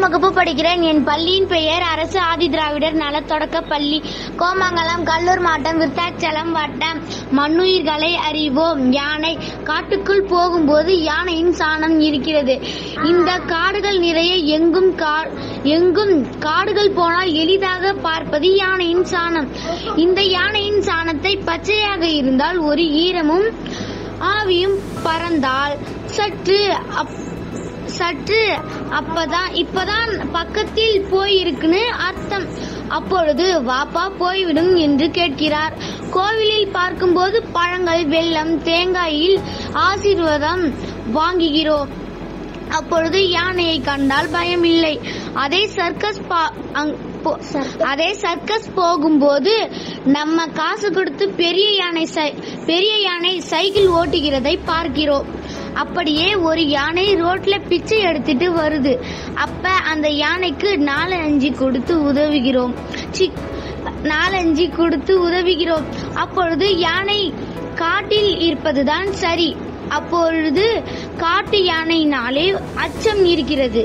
வகுப்பு படிக்கிறேன் என் பள்ளியின் பெயர் அரசு ஆதி திராவிடர் நல தொடக்க பள்ளி கோமங்கலம் கல்லூர் மாவட்டம் விருத்தாச்சலம் வட்டம் மண்ணுயிர்களை அறிவோம் யானை காட்டுக்குள் போகும்போது யானையின் சாணம் இருக்கிறது இந்த காடுகள் நிறைய எங்கும் கா- எங்கும் காடுகள் போனால் எளிதாக பார்ப்பது யானையின் சாணம் இந்த யானையின் சாணத்தை பச்சையாக இருந்தால் ஒரு ஈரமும் ஆவியும் பறந்தால் சற்று அப் சற்று அப்பதான் இப்பதான் பக்கத்தில் போயிருக்குன்னு அர்த்தம் அப்பொழுது வாப்பா போய்விடும் என்று கேட்கிறார் கோவிலில் பார்க்கும்போது பழங்கள் வெல்லம் தேங்காயில் ஆசீர்வாதம் வாங்குகிறோம் அப்பொழுது யானையை கண்டால் பயம் இல்லை அதே சர்க்கஸ் பா- அங்- போ- அதே சர்க்கஸ் போகும்போது நம்ம காசு கொடுத்து பெரிய யானை சை- பெரிய யானை சைக்கிள் ஓட்டுகிறதை பார்க்கிறோம் அப்படியே ஒரு யானை ரோட்ல பிச்சை எடுத்துட்டு வருது அப்ப அந்த யானைக்கு நாலு அஞ்சு கொடுத்து உதவுகிறோம் சி நாலஞ்சு கொடுத்து உதவுகிறோம் அப்பொழுது யானை காட்டில் இருப்பதுதான் சரி அப்பொழுது காட்டு யானையினாலே அச்சம் இருக்கிறது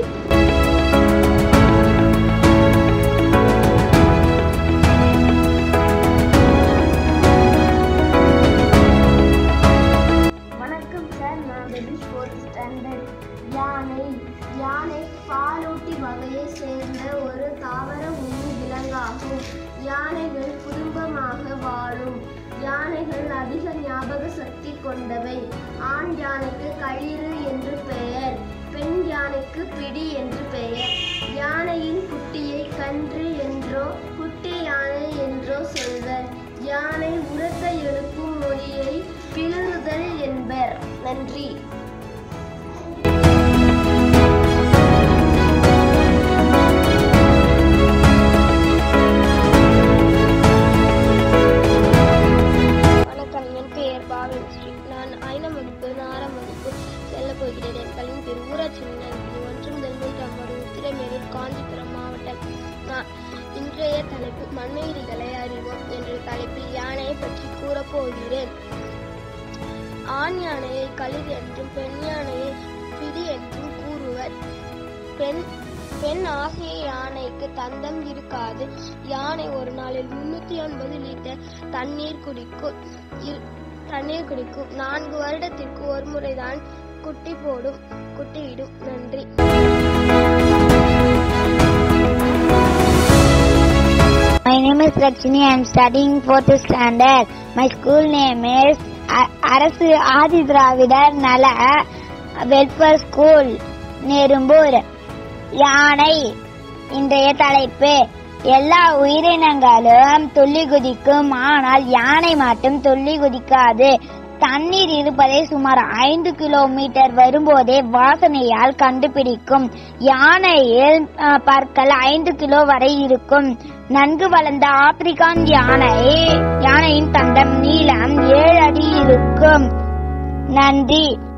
வணக்கம் சார் நான் பேபி ஃபோர்த் ஸ்டாண்டர்ட் யானை யானை பாலூட்டி வகையை சேர்ந்த ஒரு தாவர உண்ணி விலங்காகும் யானைகள் குடும்பமாக வாழும் யானைகள் அதிக ஞாபக சக்தி கொண்டவை ஆண் யானைக்கு களிறு என்று பெயர் பெண் யானைக்கு பிடி என்று பெயர் யானையின் குட்டியை கன்று என்றோ குட்டி யானை என்றோ சொல்வர் யானை உரத்த எழுப்பும் மொழியை பிளறுதல் என்பர் நன்றி வணக்கம் என் பெயர் பாவின் ஸ்ரீ நான் ஐந்தாம் வகுப்பு ஆறாம் வகுப்பு செல்லப் போகிறேன் என் பள்ளியின் பேர் ஊராட்சி நன்றி ஒன்றும் முதல் மூன்றாம் வகுப்பு உத்திரமேரூர் காஞ்சிபுரம் மாவட்டம் நான் இன்றைய தலைப்பு மண்ணுயிரிகளை அறிவோம் என்ற தலைப்பில் யானையை பற்றி கூறப் போகிறேன் ஆண் யானையை களிர் என்றும் பெண் யானையை பிடி என்றும் கூறுவர் பெண் பெண் ஆகிய யானைக்கு தந்தம் இருக்காது யானை ஒரு நாளில் முன்னூத்தி ஐம்பது லிட்டர் தண்ணீர் குடிக்கும் இரு- தண்ணீர் குடிக்கும் நான்கு வருடத்திற்கு ஒரு முறைதான் குட்டி போடும் குட்டியிடும் நன்றி My name is Lakshmi. I am studying fourth standard. My school name is A- அரசு ஆதி திராவிடர் நல வெல்ஃபேர் ஸ்கூல் நெரும்பூர் யானை இன்றைய தலைப்பு எல்லா உயிரினங்களும் துள்ளி குதிக்கும் ஆனால் யானை மட்டும் துள்ளி குதிக்காது தண்ணீர் இருப்பதை சுமார் ஐந்து கிலோமீட்டர் வரும்போதே வாசனையால் கண்டுபிடிக்கும் யானையில் அஹ், பற்கள் ஐந்து கிலோ வரை இருக்கும் நன்கு வளர்ந்த ஆப்பிரிக்கான் யானை யானையின் தந்தம் நீளம் ஏழு அடி இருக்கும் நன்றி